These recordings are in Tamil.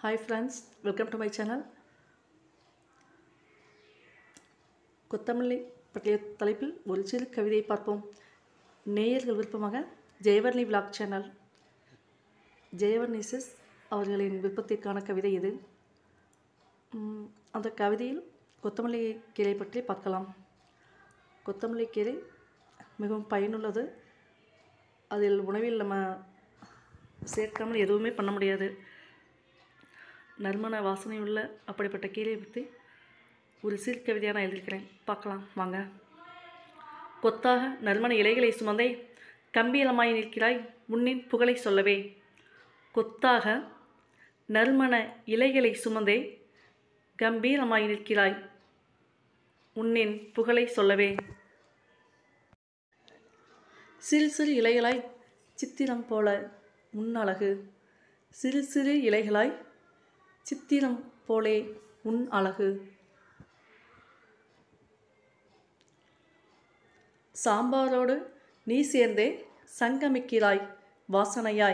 hi friends welcome to my channel கொத்தமல்லி பற்றிய தலைப்பில் ஒரு சிறு கவிதையை பார்ப்போம் நேயர்கள் விருப்பமாக ஜெயவர்ணி விளாக் சேனல் ஜெயவர்ணிசஸ் அவர்களின் விருப்பத்திற்கான கவிதை இது உம், அந்த கவிதையில் கொத்தமல்லி கீரை பற்றி பார்க்கலாம் கொத்தமல்லி கீரை மிகவும் பயனுள்ளது அதில் உணவில் நம்ம சேர்க்காமல் எதுவுமே பண்ண முடியாது நறுமண வாசனை உள்ள அப்படிப்பட்ட கீரையை பற்றி ஒரு சிறு கவிதையாக நான் எழுதியிருக்கிறேன் பார்க்கலாம் வாங்க கொத்தாக நறுமண இலைகளை சுமந்தே கம்பீரமாய் நிற்கிறாய் முன்னின் புகழை சொல்லவே கொத்தாக நறுமண இலைகளை சுமந்தே கம்பீரமாய் நிற்கிறாய் உன்னின் புகழை சொல்லவே சிறு சிறு இலைகளாய் சித்திரம் போல உன்னழகு சிறு சிறு இலைகளாய் சித்திரம் போலே உன் அழகு சாம்பாரோடு நீ சேர்ந்தே சங்கமிக்கிறாய் வாசனையாய்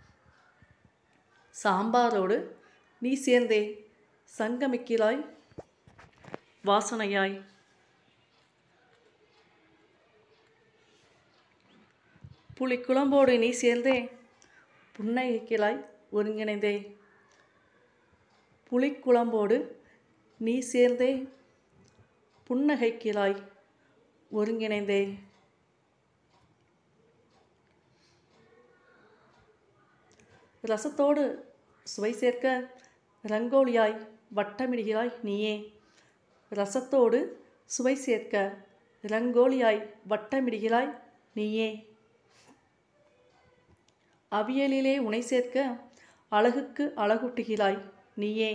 சாம்பாரோடு நீ சேர்ந்தே சங்கமிக்கிறாய் வாசனையாய் புளிக்குழம்போடு நீ சேர்ந்தே புன்னகைக்கிறாய் ஒருங்கிணைந்தே புளிக்குழம்போடு நீ சேர்ந்தே புன்னகைக்கிறாய் ஒருங்கிணைந்தே ரசத்தோடு சுவை சேர்க்க ரங்கோலியாய் வட்டமிடுகிறாய் நீயே ரசத்தோடு சுவை சேர்க்க ரங்கோலியாய் வட்டமிடுகிறாய் நீயே அவியலிலே உனை சேர்க்க அழகுக்கு அழகூட்டுகிறாய் நீயே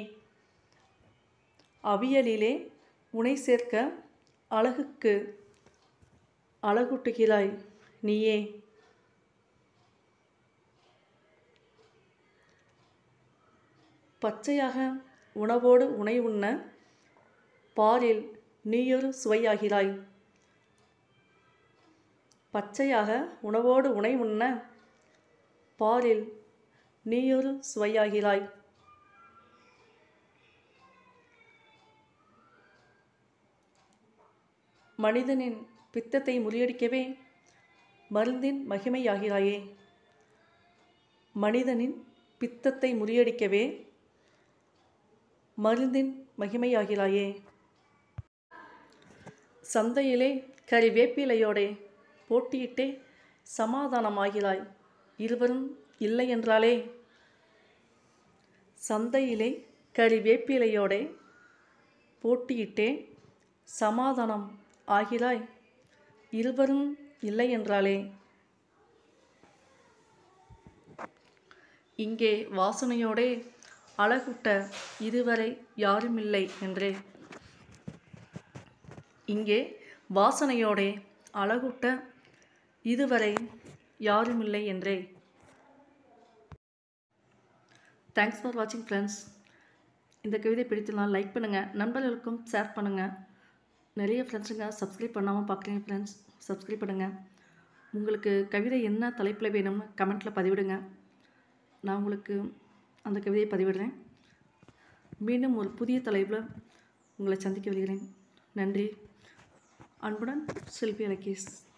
அவியலிலே உனை சேர்க்க அழகுக்கு அழகூட்டுகிறாய் நீயே பச்சையாக உணவோடு உணை உண்ண பாலில் நீயொரு சுவையாகிறாய் பச்சையாக உணவோடு உணை உண்ண பாலில் நீயொரு சுவையாகிறாய் மனிதனின் பித்தத்தை முறியடிக்கவே மருந்தின் மகிமையாகிறாயே மனிதனின் பித்தத்தை முறியடிக்கவே மருந்தின் மகிமையாகிறாயே சந்தையிலே கறிவேப்பிலையோடே போட்டியிட்டே சமாதானமாகிறாய் இருவரும் இல்லை என்றாலே சந்தையிலே கறிவேப்பிலையோடே போட்டியிட்டே சமாதானம் ஆகிறாய் இருவரும் இல்லை என்றாலே இங்கே வாசனையோடே அழகுட்ட இதுவரை யாருமில்லை என்றே இங்கே வாசனையோடே அழகுட்ட இதுவரை யாருமில்லை என்றே தேங்க்ஸ் ஃபார் வாட்சிங் ஃப்ரெண்ட்ஸ் இந்த கவிதை பிடித்திருந்தால் லைக் பண்ணுங்கள் நண்பர்களுக்கும் ஷேர் பண்ணுங்கள் நிறைய ஃப்ரெண்ட்ஸுங்க சப்ஸ்கிரைப் பண்ணாமல் பார்க்குறீங்க ஃப்ரெண்ட்ஸ் சப்ஸ்கிரைப் பண்ணுங்கள் உங்களுக்கு கவிதை என்ன தலைப்பில் வேணும்னு கமெண்ட்டில் பதிவிடுங்க நான் உங்களுக்கு அந்த கவிதையை பதிவிடுறேன் மீண்டும் ஒரு புதிய தலைப்பில் உங்களை சந்திக்க வருகிறேன் நன்றி அன்புடன் செல்வி அலகேஷ்